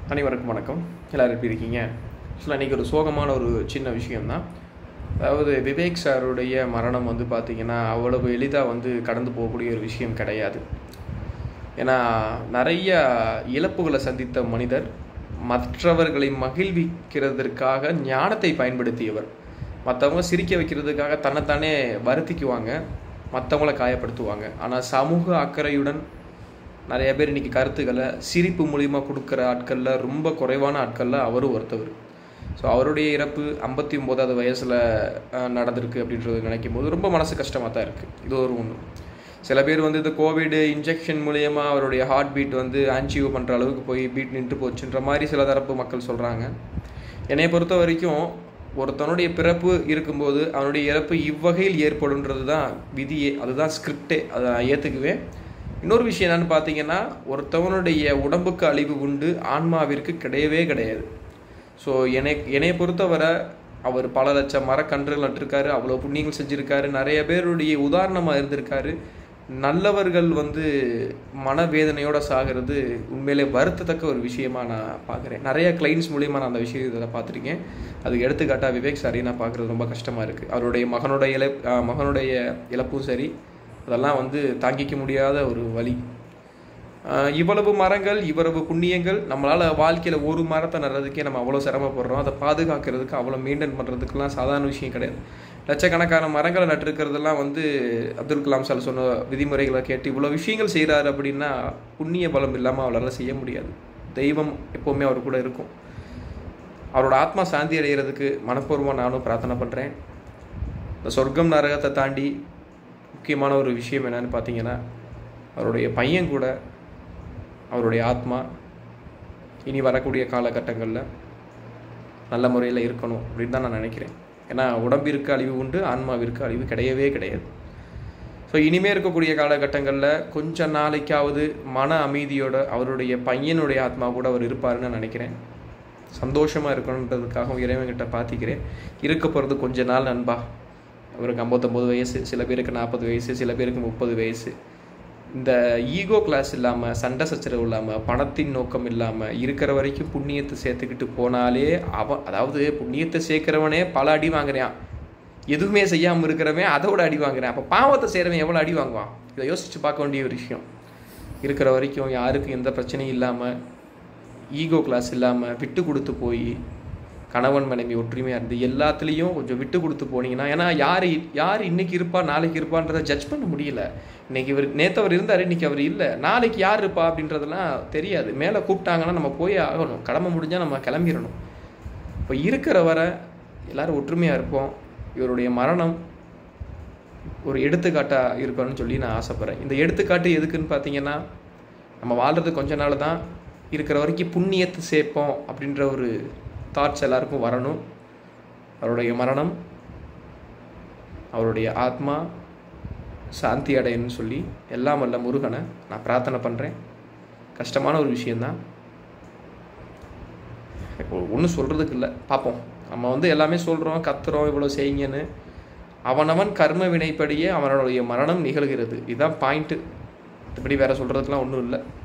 அனைவருக்கும் வணக்கம் எல்லோரும் எப்படி இருக்கீங்க ஆக்சுவலாக இன்றைக்கி ஒரு சோகமான ஒரு சின்ன விஷயம்தான் அதாவது விவேக் சாருடைய மரணம் வந்து பார்த்திங்கன்னா அவ்வளவு எளிதாக வந்து கடந்து போகக்கூடிய ஒரு விஷயம் கிடையாது ஏன்னா நிறைய இழப்புகளை சந்தித்த மனிதர் மற்றவர்களை மகிழ்விக்கிறதற்காக ஞானத்தை பயன்படுத்தியவர் மற்றவங்க சிரிக்க வைக்கிறதுக்காக தன்னைத்தானே வருத்திக்குவாங்க மற்றவங்கள காயப்படுத்துவாங்க ஆனால் சமூக அக்கறையுடன் நிறைய பேர் இன்றைக்கி கருத்துக்களை சிரிப்பு மூலிமா கொடுக்குற ஆட்களில் ரொம்ப குறைவான ஆட்களில் அவரும் ஒருத்தவர் ஸோ அவருடைய இறப்பு ஐம்பத்தி ஒம்போதாவது வயசில் நடந்திருக்கு அப்படின்றது நினைக்கும் போது ரொம்ப மனசு கஷ்டமாக தான் இருக்குது இது ஒரு ஒன்று சில பேர் வந்து இந்த கோவிட் இன்ஜெக்ஷன் மூலயமா அவருடைய ஹார்ட் பீட் வந்து ஆன்ஜியோ பண்ணுற அளவுக்கு போய் பீட் நின்று போச்சுன்ற மாதிரி சில தரப்பு மக்கள் சொல்கிறாங்க என்னை பொறுத்த வரைக்கும் ஒருத்தனுடைய பிறப்பு இருக்கும்போது அவனுடைய இறப்பு இவ்வகையில் ஏற்படுன்றது தான் விதியே அதுதான் ஸ்கிரிப்டே அதை நான் ஏற்றுக்குவேன் இன்னொரு விஷயம் என்னன்னு பார்த்தீங்கன்னா ஒருத்தவனுடைய உடம்புக்கு அழிவு உண்டு ஆன்மாவிற்கு கிடையவே கிடையாது ஸோ என்னை என்னை பொறுத்தவரை அவர் பல லட்சம் மரக்கன்றுகள் நட்டிருக்காரு அவ்வளோ புண்ணியங்கள் செஞ்சுருக்காரு நிறைய பேருடைய உதாரணமாக இருந்திருக்காரு நல்லவர்கள் வந்து மனவேதனையோட சாகிறது உண்மையிலே வருத்தத்தக்க ஒரு விஷயமா நான் பார்க்குறேன் நிறைய கிளைண்ட்ஸ் மூலியமாக நான் அந்த விஷயத்தை பார்த்துருக்கேன் அதுக்கு எடுத்துக்காட்டாக விவேக் சாரி நான் பார்க்குறது ரொம்ப கஷ்டமாக இருக்குது அவருடைய மகனுடைய இழப் மகனுடைய இழப்பும் சரி அதெல்லாம் வந்து தாங்கிக்க முடியாத ஒரு வழி இவ்வளவு மரங்கள் இவ்வளவு புண்ணியங்கள் நம்மளால் வாழ்க்கையில் ஒரு மரத்தை நடுறதுக்கே நம்ம அவ்வளோ சிரமப்படுறோம் அதை பாதுகாக்கிறதுக்கு அவ்வளோ மெயின்டைன் பண்ணுறதுக்குலாம் சாதாரண விஷயம் கிடையாது லட்சக்கணக்கான மரங்களை நட்டிருக்கிறதெல்லாம் வந்து அப்துல் கலாம் சார் சொன்ன விதிமுறைகளை கேட்டு இவ்வளோ விஷயங்கள் செய்கிறாரு அப்படின்னா புண்ணிய பலம் இல்லாமல் அவரால் செய்ய முடியாது தெய்வம் எப்போவுமே அவர் கூட இருக்கும் அவரோட ஆத்மா சாந்தி அடைகிறதுக்கு மனப்பூர்வமாக நானும் பிரார்த்தனை பண்ணுறேன் இந்த சொர்க்கம் நரகத்தை தாண்டி முக்கியமான ஒரு விஷயம் என்னன்னு பார்த்தீங்கன்னா அவருடைய பையன் கூட அவருடைய ஆத்மா இனி வரக்கூடிய காலகட்டங்களில் நல்ல முறையில் இருக்கணும் அப்படின்னு தான் நான் நினைக்கிறேன் ஏன்னா உடம்பிற்கு அழிவு உண்டு ஆன்மாவிற்கு அழிவு கிடையவே கிடையாது ஸோ இனிமேல் இருக்கக்கூடிய காலகட்டங்களில் கொஞ்ச நாளைக்காவது மன அமைதியோட அவருடைய பையனுடைய ஆத்மா கூட அவர் இருப்பாருன்னு நான் நினைக்கிறேன் சந்தோஷமாக இருக்கணுன்றதுக்காகவும் இறைவன்கிட்ட பார்த்திக்கிறேன் இருக்க போகிறது கொஞ்ச நாள் நண்பா அவருக்கு ஐம்பத்தொம்போது வயசு சில பேருக்கு நாற்பது வயசு சில பேருக்கு முப்பது வயசு இந்த ஈகோ கிளாஸ் இல்லாமல் சண்டை சச்சரவு இல்லாமல் பணத்தின் நோக்கம் இல்லாமல் இருக்கிற வரைக்கும் புண்ணியத்தை சேர்த்துக்கிட்டு போனாலே அவன் அதாவது புண்ணியத்தை சேர்க்குறவனே பல அடி வாங்குறான் எதுவுமே செய்யாமல் இருக்கிறவன் அதோட அடி வாங்குறான் அப்போ பாவத்தை செய்கிறவன் எவ்வளோ அடி வாங்குவான் இதை யோசித்து பார்க்க வேண்டிய ஒரு விஷயம் இருக்கிற வரைக்கும் யாருக்கும் எந்த பிரச்சனையும் இல்லாமல் ஈகோ கிளாஸ் இல்லாமல் விட்டு கொடுத்து போய் கணவன் மனைவி ஒற்றுமையாக இருந்து எல்லாத்துலேயும் கொஞ்சம் விட்டு கொடுத்து போனீங்கன்னா ஏன்னா யார் யார் இன்னைக்கு இருப்பா நாளைக்கு இருப்பான்றதை ஜட்ஜ் பண்ண முடியல இன்னைக்கு இவர் நேற்று அவர் இருந்தார் இன்னைக்கு அவர் இல்லை நாளைக்கு யார் இருப்பா அப்படின்றதெல்லாம் தெரியாது மேலே கூப்பிட்டாங்கன்னா நம்ம போய் ஆகணும் கடமை முடிஞ்சால் நம்ம கிளம்பிடணும் இப்போ இருக்கிற வரை எல்லோரும் ஒற்றுமையாக இருப்போம் இவருடைய மரணம் ஒரு எடுத்துக்காட்டாக இருக்கணும்னு சொல்லி நான் ஆசைப்பட்றேன் இந்த எடுத்துக்காட்டு எதுக்குன்னு பார்த்தீங்கன்னா நம்ம வாழ்கிறது கொஞ்ச நாள் தான் இருக்கிற வரைக்கும் புண்ணியத்தை சேர்ப்போம் அப்படின்ற ஒரு தாட்ஸ் எல்லாருக்கும் வரணும் அவருடைய மரணம் அவருடைய ஆத்மா சாந்தி அடையணும்னு சொல்லி எல்லாம் வல்ல முருகனை நான் பிரார்த்தனை பண்ணுறேன் கஷ்டமான ஒரு விஷயந்தான் ஒன்றும் சொல்கிறதுக்கு இல்லை பார்ப்போம் நம்ம வந்து எல்லாமே சொல்கிறோம் கத்துறோம் இவ்வளோ செய்யுங்கன்னு அவனவன் கர்ம வினைப்படியே அவனுடைய மரணம் நிகழ்கிறது இதுதான் பாயிண்ட்டு இப்படி வேறு சொல்கிறதுக்கெலாம் ஒன்றும் இல்லை